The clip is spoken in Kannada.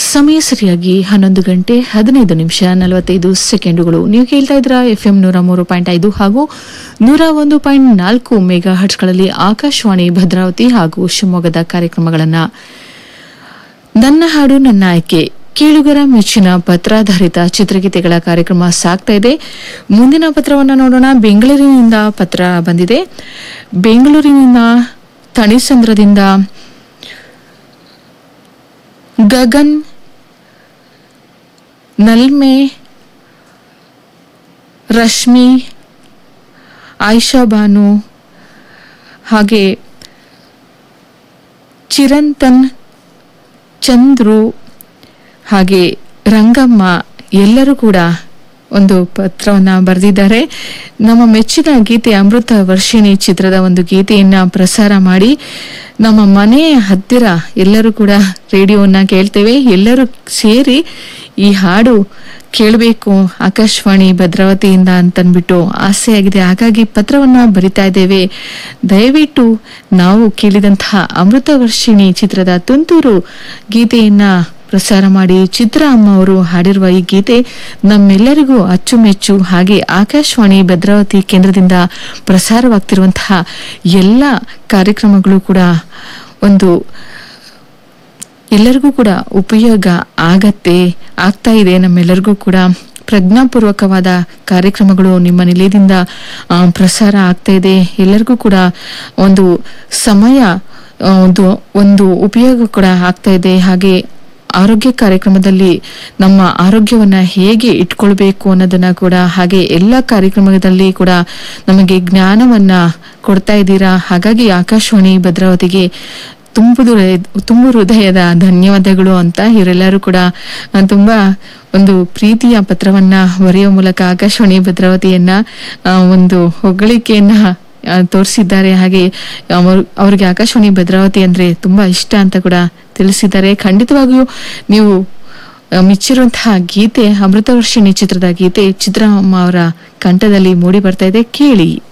ಸಮಯ ಸರಿಯಾಗಿ ಹನ್ನೊಂದು ಗಂಟೆ ಹದಿನೈದು ನಿಮಿಷ ನಲವತ್ತೈದು ಸೆಕೆಂಡುಗಳು ನೀವು ಕೇಳ್ತಾ ಇದ್ರ ಎಫ್ ಎಂ ನೂರ ಮೂರು ಪಾಯಿಂಟ್ ಐದು ಹಾಗೂ ನೂರ ಒಂದು ಪಾಯಿಂಟ್ ನಾಲ್ಕು ಮೆಗಾ ಹರ್ಟ್ಸ್ಗಳಲ್ಲಿ ಆಕಾಶವಾಣಿ ಭದ್ರಾವತಿ ಹಾಗೂ ಶಿವಮೊಗ್ಗದ ಕಾರ್ಯಕ್ರಮಗಳನ್ನು ನನ್ನ ಹಾಡು ನನ್ನ ಆಯ್ಕೆ ಕೇಳುಗರ ಮೆಚ್ಚಿನ ಪತ್ರಾಧಾರಿತ ಚಿತ್ರಗೀತೆಗಳ ಕಾರ್ಯಕ್ರಮ ಸಾಗ್ತಾ ಇದೆ ಮುಂದಿನ ಪತ್ರವನ್ನು ನೋಡೋಣ ಬೆಂಗಳೂರಿನಿಂದ ಪತ್ರ ಬಂದಿದೆ ಬೆಂಗಳೂರಿನಿಂದ ತಣಿಸಂದ್ರದಿಂದ ಗಗನ್ ನಲ್ಮೆ ರಶ್ಮಿ ಆಯಿಷಾ ಬಾನು ಹಾಗೆ ಚಿರಂತನ್ ಚಂದ್ರು ಹಾಗೆ ರಂಗಮ್ಮ ಎಲ್ಲರೂ ಕೂಡ ಒಂದು ಪತ್ರವನ್ನ ಬರೆದಿದ್ದಾರೆ ನಮ್ಮ ಮೆಚ್ಚಿನ ಗೀತೆ ಅಮೃತ ವರ್ಷಿಣಿ ಚಿತ್ರದ ಒಂದು ಗೀತೆಯನ್ನ ಪ್ರಸಾರ ಮಾಡಿ ನಮ್ಮ ಮನೆಯ ಹತ್ತಿರ ಎಲ್ಲರೂ ಕೂಡ ರೇಡಿಯೋವನ್ನ ಕೇಳ್ತೇವೆ ಎಲ್ಲರೂ ಸೇರಿ ಈ ಹಾಡು ಕೇಳಬೇಕು ಆಕಾಶವಾಣಿ ಭದ್ರಾವತಿಯಿಂದ ಅಂತನ್ಬಿಟ್ಟು ಆಸೆಯಾಗಿದೆ ಹಾಗಾಗಿ ಪತ್ರವನ್ನ ಬರಿತಾ ಇದ್ದೇವೆ ದಯವಿಟ್ಟು ನಾವು ಕೇಳಿದಂತಹ ಅಮೃತ ವರ್ಷಿಣಿ ಚಿತ್ರದ ತುಂತುರು ಗೀತೆಯನ್ನ ಪ್ರಸಾರ ಮಾಡಿ ಚಿತ್ರ ಅಮ್ಮ ಅವರು ಹಾಡಿರುವ ಈ ಗೀತೆ ನಮ್ಮೆಲ್ಲರಿಗೂ ಅಚ್ಚುಮೆಚ್ಚು ಹಾಗೆ ಆಕಾಶವಾಣಿ ಭದ್ರಾವತಿ ಕೇಂದ್ರದಿಂದ ಪ್ರಸಾರವಾಗ್ತಿರುವಂತಹ ಎಲ್ಲ ಕಾರ್ಯಕ್ರಮಗಳು ಕೂಡ ಒಂದು ಎಲ್ಲರಿಗೂ ಕೂಡ ಉಪಯೋಗ ಆಗತ್ತೆ ಆಗ್ತಾ ಇದೆ ನಮ್ಮೆಲ್ಲರಿಗೂ ಕೂಡ ಪ್ರಜ್ಞಾಪೂರ್ವಕವಾದ ಕಾರ್ಯಕ್ರಮಗಳು ನಿಮ್ಮ ನಿಲಯದಿಂದ ಆ, ಪ್ರಸಾರ ಆಗ್ತಾ ಇದೆ ಎಲ್ಲರಿಗೂ ಕೂಡ ಒಂದು ಸಮಯ ಆ, ಒಂದು ಒಂದು ಉಪಯೋಗ ಕೂಡ ಆಗ್ತಾ ಇದೆ ಹಾಗೆ ಆರೋಗ್ಯ ಕಾರ್ಯಕ್ರಮದಲ್ಲಿ ನಮ್ಮ ಆರೋಗ್ಯವನ್ನ ಹೇಗೆ ಇಟ್ಕೊಳ್ಬೇಕು ಅನ್ನೋದನ್ನ ಕೂಡ ಹಾಗೆ ಎಲ್ಲ ಕಾರ್ಯಕ್ರಮದಲ್ಲಿ ಕೂಡ ನಮಗೆ ಜ್ಞಾನವನ್ನ ಕೊಡ್ತಾ ಇದ್ದೀರಾ ಹಾಗಾಗಿ ಆಕಾಶವಾಣಿ ಭದ್ರಾವತಿಗೆ ತುಂಬುದು ತುಂಬು ಹೃದಯದ ಧನ್ಯವಾದಗಳು ಅಂತ ಇವರೆಲ್ಲರೂ ಕೂಡ ಆ, ತುಂಬಾ ಒಂದು ಪ್ರೀತಿಯ ಪತ್ರವನ್ನ ಬರೆಯುವ ಮೂಲಕ ಆಕಾಶವಾಣಿ ಭದ್ರಾವತಿಯನ್ನ ಆ, ಒಂದು ಹೊಗಳಿಕೆಯನ್ನ ಆ, ತೋರಿಸಿದ್ದಾರೆ ಹಾಗೆ ಅವರು ಅವರಿಗೆ ಆಕಾಶವಾಣಿ ಭದ್ರಾವತಿ ಅಂದ್ರೆ ತುಂಬಾ ಇಷ್ಟ ಅಂತ ಕೂಡ ತಿಳಿಸಿದ್ದಾರೆ ಖಂಡಿತವಾಗಿಯೂ ನೀವು ಆ, ಮೆಚ್ಚಿರುವಂತಹ ಗೀತೆ ಅಮೃತವರ್ಷಿಣಿ ಚಿತ್ರದ ಗೀತೆ ಚಿತ್ರಮ್ಮ ಅವರ ಕಂಠದಲ್ಲಿ ಮೂಡಿ ಬರ್ತಾ ಇದೆ ಕೇಳಿ